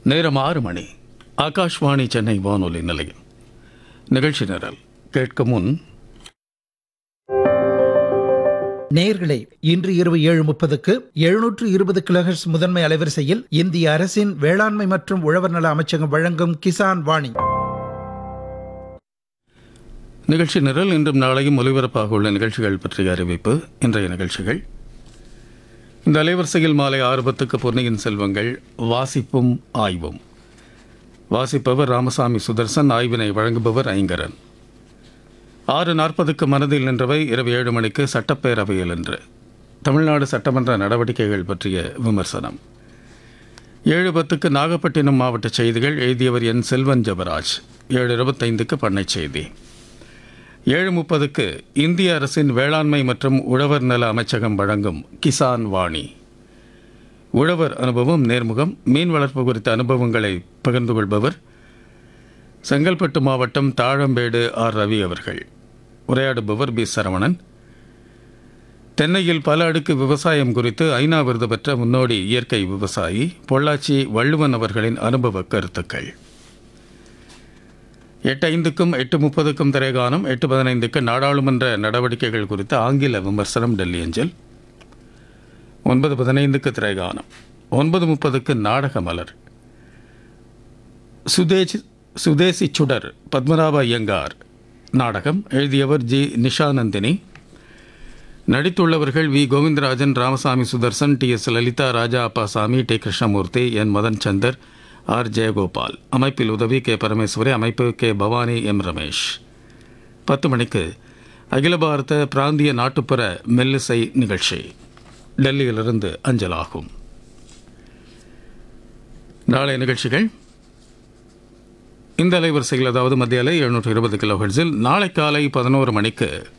நேரம் ஆறு மணி ஆகாஷ்வாணி சென்னை வானொலி நிலையம் நிகழ்ச்சி நிரல் கேட்க முன் நேயர்களே இன்று இரவு ஏழு முப்பதுக்கு எழுநூற்று இருபது கிலோஹெர்ட்ஸ் முதன்மை அலைவரிசையில் இந்திய அரசின் வேளாண்மை மற்றும் உழவர் நல அமைச்சகம் வழங்கும் கிசான் வாணி நிகழ்ச்சி நிரல் இன்றும் நாளையும் ஒலிபரப்பாக உள்ள நிகழ்ச்சிகள் பற்றிய அறிவிப்பு இன்றைய நிகழ்ச்சிகள் இந்த அலைவரிசையில் மாலை ஆறு பத்துக்கு பொன்னியின் செல்வங்கள் வாசிப்பும் ஆய்வும் வாசிப்பவர் ராமசாமி சுதர்சன் ஆய்வினை வழங்குபவர் ஐங்கரன் ஆறு நாற்பதுக்கு மனதில் நின்றவை இரவு ஏழு மணிக்கு சட்டப்பேரவையில் என்று தமிழ்நாடு சட்டமன்ற நடவடிக்கைகள் பற்றிய விமர்சனம் ஏழு பத்துக்கு நாகப்பட்டினம் மாவட்ட செய்திகள் எழுதியவர் என் செல்வன் ஜபராஜ் ஏழு இருபத்தைந்துக்கு பண்ணைச் செய்தி ஏழு முப்பதுக்கு இந்திய அரசின் வேளாண்மை மற்றும் உழவர் நல அமைச்சகம் வழங்கும் கிசான் வாணி உழவர் அனுபவம் நேர்முகம் மீன் வளர்ப்பு குறித்த அனுபவங்களை பகிர்ந்து கொள்பவர் செங்கல்பட்டு மாவட்டம் தாழம்பேடு ஆர் ரவி அவர்கள் உரையாடுபவர் பி சரவணன் தென்னையில் பல அடுக்கு விவசாயம் குறித்து ஐநா விருது பெற்ற முன்னோடி இயற்கை விவசாயி பொள்ளாச்சி வள்ளுவன் அவர்களின் அனுபவ கருத்துக்கள் எட்டு ஐந்துக்கும் எட்டு முப்பதுக்கும் திரைகானம் எட்டு பதினைந்துக்கு நாடாளுமன்ற நடவடிக்கைகள் குறித்த ஆங்கில விமர்சனம் டெல்லி அஞ்சல் ஒன்பது பதினைந்துக்கு திரைகானம் ஒன்பது முப்பதுக்கு நாடக மலர் சுதேசி சுதேசி சுடர் பத்மநாப ஐயங்கார் நாடகம் எழுதியவர் ஜி நிஷானந்தினி நடித்துள்ளவர்கள் V Govindarajan Ramasamy Sudarshan T S Lalitha Raja Appasamy T Krishnamurthy N Madan Chandar R Jayagopal அமைப்பில் உதவி கே பரமேஸ்வரி அமைப்பு கே பவானி எம் ரமேஷ் பத்து மணிக்கு அகில பாரத பிராந்திய நாட்டுப்புற மெல்லிசை நிகழ்ச்சி டெல்லியிலிருந்து அஞ்சலாகும் நாளைய நிகழ்ச்சிகள் இந்த அலைவரிசையில் அதாவது மத்திய அலை எழுநூற்று இருபது கிலோ நாளை காலை பதினோரு மணிக்கு